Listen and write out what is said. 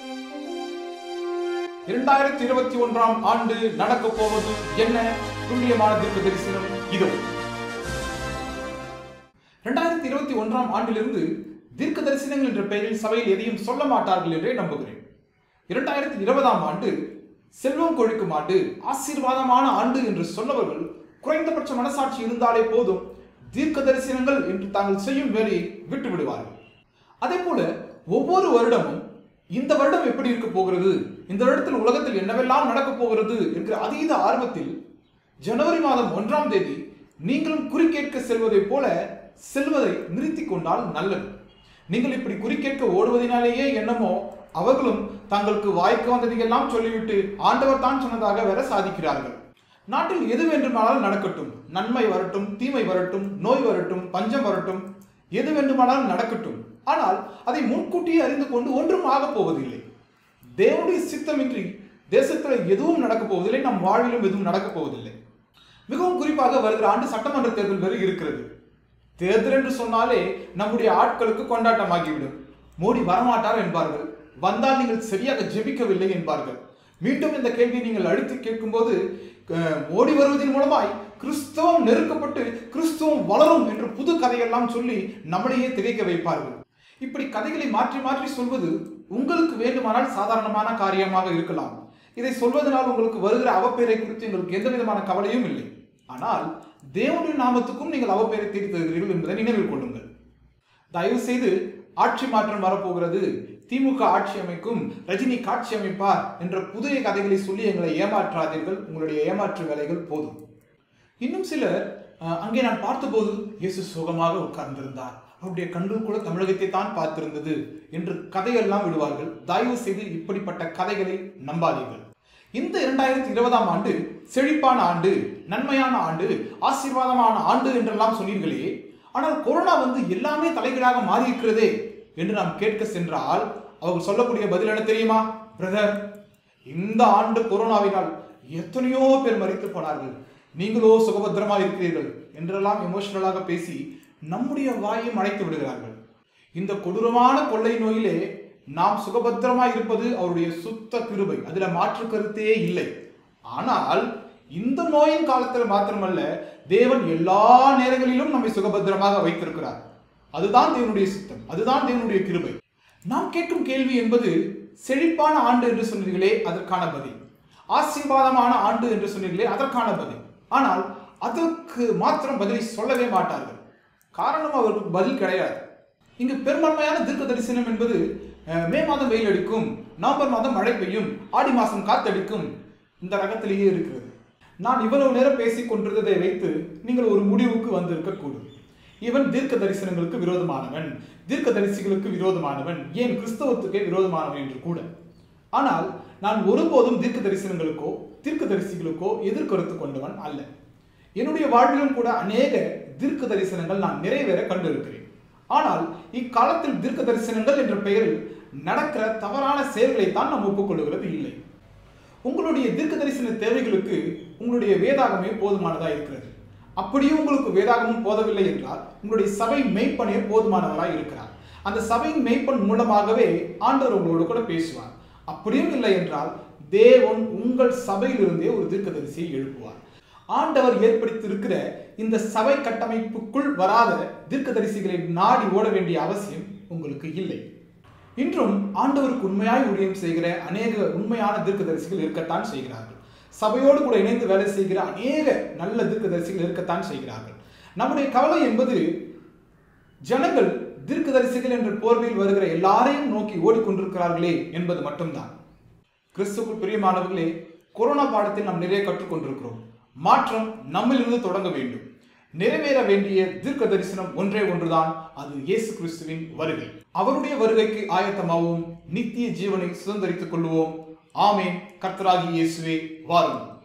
இரண்டாயிரத்தி இருபத்தி ஒன்றாம் ஆண்டு நடக்க போவது என்ன துல்லியமான தீர்க்க தரிசனம் இதோ இரண்டாயிரத்தி இருபத்தி ஒன்றாம் ஆண்டிலிருந்து தீர்க்க தரிசனங்கள் என்ற பெயரில் சபையில் எதையும் சொல்ல மாட்டார்கள் என்றே நம்புகிறேன் இரண்டாயிரத்தி இருபதாம் ஆண்டு செல்வம் கொழிக்கும் ஆண்டு ஆசீர்வாதமான ஆண்டு என்று சொன்னவர்கள் குறைந்தபட்ச மனசாட்சி இருந்தாலே போதும் தீர்க்க தரிசனங்கள் என்று தாங்கள் செய்யும் வேலையை விட்டு விடுவார்கள் அதே போல ஒவ்வொரு வருடமும் இந்த வருடம் எப்படி இருக்க போகிறது இந்த வருடத்தில் உலகத்தில் என்னவெல்லாம் நடக்கப் போகிறது என்கிற அதீத ஆர்வத்தில் ஜனவரி மாதம் ஒன்றாம் தேதி நீங்களும் குறிக்கேட்க செல்வதைப் போல செல்வதை நிறுத்தி கொண்டால் நல்லது நீங்கள் இப்படி குறிக்கேட்க ஓடுவதனாலேயே என்னமோ அவர்களும் தங்களுக்கு வாய்க்கு வந்ததையெல்லாம் சொல்லிவிட்டு ஆண்டவர் தான் சொன்னதாக வேற சாதிக்கிறார்கள் நாட்டில் எது வேண்டுமானாலும் நடக்கட்டும் நன்மை வரட்டும் தீமை வரட்டும் நோய் வரட்டும் பஞ்சம் வரட்டும் எது வேண்டுமானாலும் நடக்கட்டும் ஆனால் அதை முன்கூட்டியே அறிந்து கொண்டு ஒன்றும் ஆகப் போவதில்லை தேவனுடைய சித்தமின்றி தேசத்தில் எதுவும் நடக்கப் போவதில்லை நம் வாழ்விலும் எதுவும் நடக்கப் போவதில்லை மிகவும் குறிப்பாக வருகிற ஆண்டு சட்டமன்ற தேர்தல் வேறு இருக்கிறது தேர்தல் என்று சொன்னாலே நம்முடைய ஆட்களுக்கு கொண்டாட்டமாகிவிடும் மோடி வரமாட்டார் என்பார்கள் வந்தால் நீங்கள் சரியாக ஜெபிக்கவில்லை என்பார்கள் மீண்டும் இந்த கேள்வியை நீங்கள் அழுத்தி கேட்கும்போது அஹ், மோடி வருவதன் மூலமாய் கிறிஸ்தவம் நெருக்கப்பட்டு கிறிஸ்தவம் வளரும் என்ற புது கதையெல்லாம் சொல்லி நம்மளையே திகைக்க வைப்பார்கள் இப்படி கதைகளை மாற்றி மாற்றி சொல்வது உங்களுக்கு வேண்டுமானால் சாதாரணமான காரியமாக இருக்கலாம் இதை சொல்வதனால் உங்களுக்கு வருகிற அவப்பேரை குறித்து எங்களுக்கு எந்த விதமான கவலையும் இல்லை ஆனால் தேவனுடைய நாமத்துக்கும் நீங்கள் அவப்பேரை தேடி தருகிறீர்கள் என்பதை நினைவில் கொள்ளுங்கள் தயவு செய்து ஆட்சி மாற்றம் வரப்போகிறது திமுக ஆட்சி அமைக்கும் ரஜினி காட்சி அமைப்பார் என்ற புதிய கதைகளை சொல்லி எங்களை ஏமாற்றாதீர்கள் உங்களுடைய ஏமாற்று வேலைகள் போதும் இன்னும் சிலர் அஹ், அங்கே நான் பார்த்தபோது இயேசு சுகமாக உட்கார்ந்திருந்தார் அவருடைய கண்கள் கூட தமிழகத்தை தான் பார்த்திருந்தது என்று கதையெல்லாம் விடுவார்கள் தயவு செய்து இப்படிப்பட்ட கதைகளை நம்பாதீர்கள் இந்த இரண்டாயிரத்தி இருபதாம் ஆண்டு செழிப்பான ஆண்டு நன்மையான ஆண்டு ஆசீர்வாதமான ஆண்டு என்றெல்லாம் சொன்னீர்களே ஆனால் கொரோனா வந்து எல்லாமே தலைகீழாக மாறி இருக்கிறதே என்று நாம் கேட்க சென்றால் அவர்கள் சொல்லக்கூடிய பதில் என்ன தெரியுமா பிரதர் இந்த ஆண்டு கொரோனாவினால் எத்தனையோ பேர் மறித்து போனார்கள் நீங்களோ சுகபத்திரமா இருக்கிறீர்கள் என்றெல்லாம் எமோஷனலாக பேசி நம்முடைய வாயை அடைத்து விடுகிறார்கள் இந்த கொடூரமான கொள்ளை நோயிலே நாம் சுகபத்திரமா இருப்பது அவருடைய சுத்த கிருபை அதுல மாற்று கருத்தே இல்லை ஆனால் இந்த நோயின் காலத்தில் மாத்திரமல்ல தேவன் எல்லா நேரங்களிலும் நம்மை சுகபத்திரமாக வைத்திருக்கிறார் அதுதான் தேவனுடைய சித்தம் அதுதான் தேவனுடைய கிருபை நாம் கேட்கும் கேள்வி என்பது செழிப்பான ஆண்டு என்று சொன்னீர்களே அதற்கான பதில் ஆசீர்வாதமான ஆண்டு என்று சொன்னீர்களே அதற்கான பதில் ஆனால் அதற்கு மாத்திரம் பதிலை சொல்லவே மாட்டார்கள் காரணம் அவருக்கு பதில் கிடையாது இங்கு பெரும்பான்மையான தீர்க்க தரிசனம் என்பது அஹ், மே மாதம் வெயில் அடிக்கும் நவம்பர் மாதம் மழை பெய்யும் ஆடி மாதம் காத்தடிக்கும் இந்த ரகத்திலேயே இருக்கிறது நான் இவ்வளவு நேரம் பேசிக் கொண்டிருந்ததை வைத்து நீங்கள் ஒரு முடிவுக்கு வந்திருக்கக்கூடும் இவன் தீர்க்க தரிசனங்களுக்கு விரோதமானவன் தீர்க்க தரிசிகளுக்கு விரோதமானவன் ஏன் கிறிஸ்தவத்துக்கே விரோதமானவன் என்று கூட ஆனால் நான் ஒருபோதும் தீர்க்க தரிசனங்களுக்கோ தீர்க்க தரிசிகளுக்கோ எதிர்கருத்து கொண்டவன் அல்ல என்னுடைய வாழ்விலும் கூட அநேக தீர்க்க தரிசனங்கள் நான் நிறைவேற கண்டிருக்கிறேன் ஆனால் இக்காலத்தில் தீர்க்க தரிசனங்கள் என்ற பெயரில் நடக்கிற தவறான செயல்களை தான் நாம் ஒப்புக்கொள்கிறது இல்லை உங்களுடைய தீர்க்க தரிசன தேவைகளுக்கு உங்களுடைய வேதாகமே போதுமானதா இருக்கிறது அப்படியும் உங்களுக்கு வேதாகமும் போதவில்லை என்றால் உங்களுடைய சபை மெய்ப்பனே போதுமானவராய் இருக்கிறார் அந்த சபையின் மெய்ப்பன் மூலமாகவே ஆண்டவர் உங்களோடு கூட பேசுவார் அப்படியும் இல்லை என்றால் தேவன் உங்கள் சபையிலிருந்தே ஒரு தீர்க்கதரிசியை எழுப்புவார் ஆண்டவர் ஏற்படுத்தியிருக்கிற இந்த சபை கட்டமைப்புக்குள் வராத தீர்க்கதரிசிகளை நாடி ஓட வேண்டிய அவசியம் உங்களுக்கு இல்லை இன்றும் ஆண்டவருக்கு உண்மையாய் ஊழியம் செய்கிற அநேக உண்மையான தீர்க்கதரிசிகள் இருக்கத்தான் செய்கிறார்கள் சபையோடு கூட இணைந்து வேலை செய்கிற அநேக நல்ல தீர்க்கதரிசிகள் இருக்கத்தான் செய்கிறார்கள் நம்முடைய கவலை என்பது ஜனங்கள் தீர்க்கதரிசிகள் என்ற போர்வையில் வருகிற எல்லாரையும் நோக்கி ஓடிக்கொண்டிருக்கிறார்களே என்பது மட்டும்தான் கிறிஸ்துக்குள் பிரியமானவர்களே கொரோனா பாடத்தில் நாம் நிறைய கற்றுக்கொண்டிருக்கிறோம் மாற்றம் நம்மிலிருந்து தொடங்க வேண்டும் நிறைவேற வேண்டிய தீர்க்க தரிசனம் ஒன்றே ஒன்றுதான் அது இயேசு கிறிஸ்துவின் வருகை அவருடைய வருகைக்கு ஆயத்தமாவோம் நித்திய ஜீவனை சுதந்திரித்துக் கொள்வோம் ஆமேன் கர்த்தராகி இயேசுவே வாருங்கள்